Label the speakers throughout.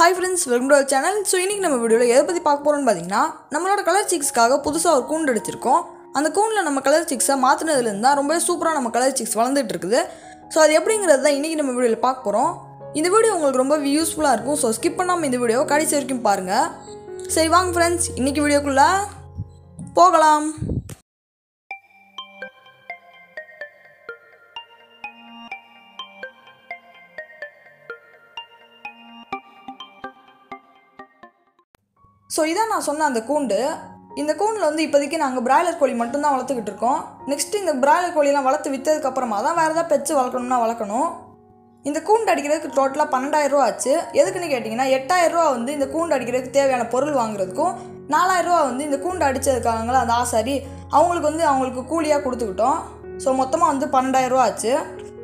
Speaker 1: hi friends welcome to channel so இன்றைக்கி நம்ம வீடியோவில் எதை பற்றி பார்க்க போகிறோம்னு பார்த்தீங்கன்னா நம்மளோட கலர் சிக்ஸ்க்காக புதுசாக ஒரு கூண்டு அடிச்சிருக்கோம் அந்த கூண்டில் நம்ம கலர் சிக்ஸை மாற்றினதுலேருந்து தான் ரொம்பவே சூப்பராக நம்ம கலர் சிக்ஸ் வளர்ந்துட்டு இருக்குது ஸோ அது எப்படிங்கிறது தான் இன்றைக்கி நம்ம வீடியோவில் பார்க்க போகிறோம் இந்த வீடியோ உங்களுக்கு ரொம்ப யூஸ்ஃபுல்லாக இருக்கும் ஸோ ஸ்கிப் பண்ணாமல் இந்த வீடியோ கடைசி வரைக்கும் பாருங்கள் சரி வாங்க ஃப்ரெண்ட்ஸ் இன்றைக்கி வீடியோக்குள்ளே போகலாம் ஸோ இதான் நான் சொன்ன அந்த கூண்டு இந்த கூண்டில் வந்து இப்போதைக்கு நாங்கள் பிராய்லர் கோழி மட்டும்தான் வளர்த்துக்கிட்டு இருக்கோம் நெக்ஸ்ட் இந்த பிராய்லர் கோழிலாம் வளர்த்து விற்றதுக்கு அப்புறமா தான் வேறு ஏதாவது பெட்ஸ் வளர்க்கணும்னா வளர்க்கணும் இந்த கூண்டு அடிக்கிறதுக்கு டோட்டலாக பன்னெண்டாயிரம் ரூபா ஆச்சு எதுக்குன்னு கேட்டிங்கன்னா எட்டாயிரம் ரூபா வந்து இந்த கூண்டு அடிக்கிறதுக்கு தேவையான பொருள் வாங்குறதுக்கும் நாலாயிரம் ரூபா வந்து இந்த கூண்டு அடித்ததுக்காங்களா அந்த ஆசாரி அவங்களுக்கு வந்து அவங்களுக்கு கூலியாக கொடுத்துக்கிட்டோம் ஸோ மொத்தமாக வந்து பன்னெண்டாயிரம் ரூபா ஆச்சு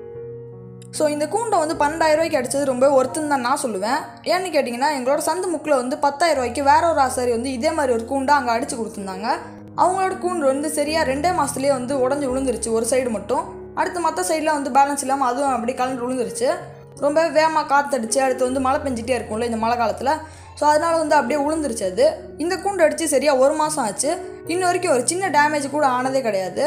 Speaker 1: ஸோ இந்த கூண்டை வந்து பன்னெண்டாயிரம் ரூபாய்க்கு அடிச்சது ரொம்ப ஒர்த்துன்னு தான் நான் சொல்லுவேன் ஏன்னு கேட்டிங்கன்னா எங்களோட சந்து முக்கில் வந்து பத்தாயிரம் ரூபாய்க்கு வேற ஒரு ஆசாரி வந்து இதே மாதிரி ஒரு கூண்டை அங்கே அடிச்சு கொடுத்துருந்தாங்க அவங்களோட கூண்டு வந்து சரியாக ரெண்டே மாதத்துலேயே வந்து உடஞ்சி விழுந்துருச்சு ஒரு சைடு மட்டும் அடுத்து மற்ற சைடில் வந்து பேலன்ஸ் இல்லாமல் அதுவும் அப்படி கலந்து விழுந்துருச்சு ரொம்ப வேகமாக காற்றடிச்சு அடுத்து வந்து மழை பெஞ்சிட்டே இருக்கும்ல இந்த மழை காலத்தில் ஸோ அதனால் வந்து அப்படியே விழுந்துருச்சு அது இந்த கூண்டு அடித்து சரியாக ஒரு மாதம் ஆச்சு இன்ன வரைக்கும் ஒரு சின்ன டேமேஜ் கூட ஆனதே கிடையாது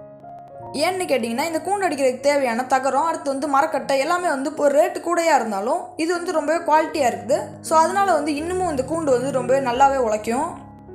Speaker 1: ஏன்னு கேட்டிங்கன்னா இந்த கூண்டு அடிக்கிறதுக்கு தேவையான தகரம் அடுத்து வந்து மரக்கட்டை எல்லாமே வந்து இப்போ ரேட்டு கூடையாக இருந்தாலும் இது வந்து ரொம்பவே குவாலிட்டியாக இருக்குது ஸோ அதனால் வந்து இன்னமும் இந்த கூண்டு வந்து ரொம்பவே நல்லாவே உழைக்கும்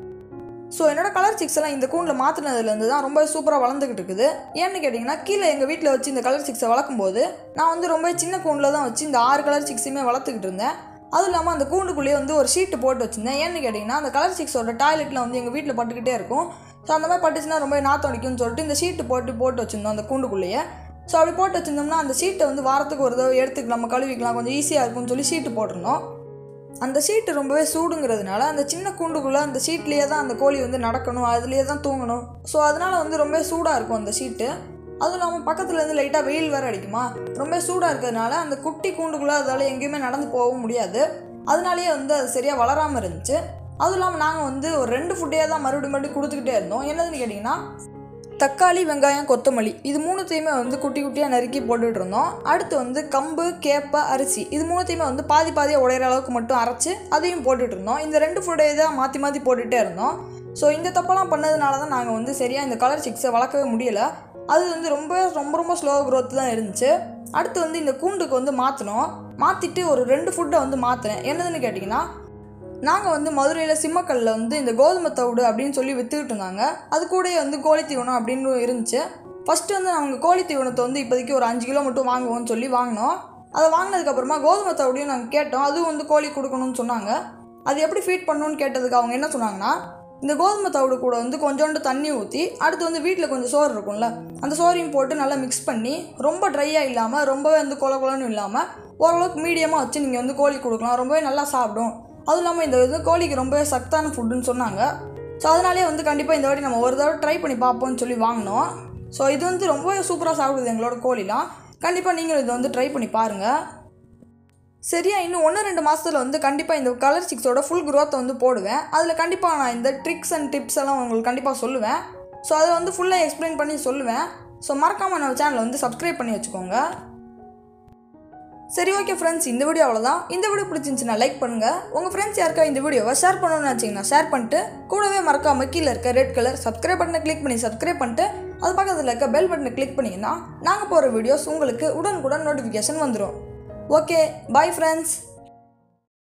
Speaker 1: ஸோ என்னோட கலர் சிக்ஸ் எல்லாம் இந்த கூண்டில் மாற்றினதுலேருந்து தான் ரொம்ப சூப்பராக வளர்ந்துக்கிட்டு இருக்குது ஏன்னு கேட்டிங்கன்னா கீழே எங்கள் வீட்டில் வச்சு இந்த கலர் சிக்ஸை வளர்க்கும்போது நான் வந்து ரொம்ப சின்ன கூண்டில் தான் வச்சு இந்த ஆறு கலர் சிக்ஸுமே வளர்த்துக்கிட்டு இருந்தேன் அதுவும் இல்லாமல் அந்த கூண்டுக்குள்ளேயே வந்து ஒரு ஷீட்டு போட்டு வச்சுருந்தேன் ஏன்னு கேட்டிங்கன்னா அந்த கலர் சிக்ஸோட டாய்லெட்டில் வந்து எங்கள் வீட்டில் பட்டுக்கிட்டே இருக்கும் ஸோ அந்த மாதிரி பட்டுச்சுன்னா ரொம்ப நாத்தம் அடிக்கும்னு சொல்லிட்டு இந்த ஷீட்டு போட்டு போட்டு வச்சுருந்தோம் அந்த கூண்டுக்குள்ளேயே ஸோ அப்படி போட்டு வச்சுருந்தோம்னா அந்த ஷீட்டை வந்து வாரத்துக்கு ஒரு தடவை எடுத்துக்கலாம் நம்ம கழுவிக்கலாம் கொஞ்சம் ஈஸியாக இருக்கும்னு சொல்லி ஷீட்டு போட்டிருந்தோம் அந்த ஷீட்டு ரொம்பவே சூடுங்கிறதுனால அந்த சின்ன கூண்டுக்குள்ளே அந்த ஷீட்லேயே தான் அந்த கோழி வந்து நடக்கணும் அதுலேயே தான் தூங்கணும் ஸோ அதனால் வந்து ரொம்ப சூடாக இருக்கும் அந்த ஷீட்டு அதுவும் இல்லாமல் பக்கத்தில் இருந்து லைட்டாக வெயில் வேறு அடிக்குமா ரொம்ப சூடாக இருக்கிறதுனால அந்த குட்டி கூண்டுக்குள்ளே அதால் எங்கேயுமே நடந்து போகவும் முடியாது அதனாலேயே வந்து அது சரியாக வளராமல் இருந்துச்சு அதுவும் இல்லாமல் நாங்கள் வந்து ஒரு ரெண்டு ஃபுட்டையே தான் மறுபடியும் மறுபடியும் கொடுத்துக்கிட்டே இருந்தோம் என்னதுன்னு கேட்டிங்கன்னா தக்காளி வெங்காயம் கொத்தமல்லி இது மூணுத்தையுமே வந்து குட்டி குட்டியாக நறுக்கி போட்டுட்டு இருந்தோம் அடுத்து வந்து கம்பு கேப்பை அரிசி இது மூணுத்தையுமே வந்து பாதி பாதியாக உடையிற அளவுக்கு மட்டும் அரைச்சி அதையும் போட்டுட்டு இருந்தோம் இந்த ரெண்டு ஃபுட்டையை தான் மாற்றி மாற்றி போட்டுகிட்டே இருந்தோம் ஸோ இந்த தப்பெல்லாம் பண்ணதுனால தான் நாங்கள் வந்து சரியாக இந்த கலர் சிக்ஸை வளர்க்கவே முடியல அது வந்து ரொம்ப ரொம்ப ரொம்ப ஸ்லோ க்ரோத் தான் இருந்துச்சு அடுத்து வந்து இந்த கூண்டுக்கு வந்து மாற்றினோம் மாற்றிட்டு ஒரு ரெண்டு ஃபுட்டை வந்து மாற்றினேன் என்னதுன்னு கேட்டிங்கன்னா நாங்கள் வந்து மதுரையில் சிம்மக்கல்லில் வந்து இந்த கோதுமை தவிடு அப்படின்னு சொல்லி விற்றுக்கிட்டு இருந்தாங்க அது கூடயே வந்து கோழி தீவனம் அப்படின்னு இருந்துச்சு ஃபஸ்ட்டு வந்து நாங்கள் கோழி தீவனத்தை வந்து இப்போதைக்கு ஒரு அஞ்சு கிலோ மட்டும் வாங்குவோம்னு சொல்லி வாங்கினோம் அதை வாங்கினதுக்கப்புறமா கோதுமை தவிடையும் நாங்கள் கேட்டோம் அதுவும் வந்து கோழி கொடுக்கணும்னு சொன்னாங்க அது எப்படி ஃபீட் பண்ணணும்னு கேட்டதுக்கு அவங்க என்ன சொன்னாங்கன்னா இந்த கோதுமை தவிடு கூட வந்து கொஞ்சோண்டு தண்ணி ஊற்றி அடுத்து வந்து வீட்டில் கொஞ்சம் சோறு இருக்கும்ல அந்த சோறையும் போட்டு நல்லா மிக்ஸ் பண்ணி ரொம்ப ட்ரையாக இல்லாமல் ரொம்பவே வந்து கொல கொலன்னு இல்லாமல் ஓரளவுக்கு மீடியமாக வச்சு நீங்கள் வந்து கோழி கொடுக்கலாம் ரொம்பவே நல்லா சாப்பிடும் அதுவும் இல்லாமல் இந்த இது கோழிக்கு ரொம்பவே சத்தான ஃபுட்டுன்னு சொன்னாங்க ஸோ அதனாலே வந்து கண்டிப்பாக இந்த வாட்டி நம்ம ஒரு தடவை ட்ரை பண்ணி பார்ப்போம்னு சொல்லி வாங்கினோம் ஸோ இது வந்து ரொம்பவே சூப்பராக சாப்பிடுது எங்களோட கோழிலாம் கண்டிப்பாக நீங்களும் இதை வந்து ட்ரை பண்ணி பாருங்கள் சரியா இன்னும் ஒன்று ரெண்டு மாதத்தில் வந்து கண்டிப்பாக இந்த கலர் சிக்ஸோட ஃபுல் growth வந்து போடுவேன் அதில் கண்டிப்பாக நான் இந்த ட்ரிக்ஸ் அண்ட் டிப்ஸ் எல்லாம் உங்களுக்கு கண்டிப்பாக சொல்லுவேன் ஸோ அதை வந்து ஃபுல்லாக எக்ஸ்பிளைன் பண்ணி சொல்லுவேன் ஸோ மறக்காமல் நம்ம சேனலை வந்து சப்ஸ்கிரைப் பண்ணி வச்சுக்கோங்க சரி ஓகே ஃப்ரெண்ட்ஸ் இந்த வீடியோ அவ்வளோதான் இந்த வீடியோ பிடிச்சிருந்துச்சுன்னா லைக் பண்ணுங்கள் உங்கள் ஃப்ரெண்ட்ஸ் யாருக்கா இந்த வீடியோவை ஷேர் பண்ணணும்னு நினச்சிங்கன்னா ஷேர் பண்ணிட்டு கூடவே மறக்காமல் கீழே இருக்க ரெட் கலர் சப்ஸ்கிரைப் பட்டனை கிளிக் பண்ணி சப்ஸ்கிரைப் பண்ணிட்டு அது பக்கத்தில் இருக்க பெல் பட்டனை கிளிக் பண்ணிங்கன்னா நாங்கள் போகிற வீடியோஸ் உங்களுக்கு உடனுக்குடன் நோட்டிஃபிகேஷன் வந்துடும் ஓகே பாய் ஃப்ரெண்ட்ஸ்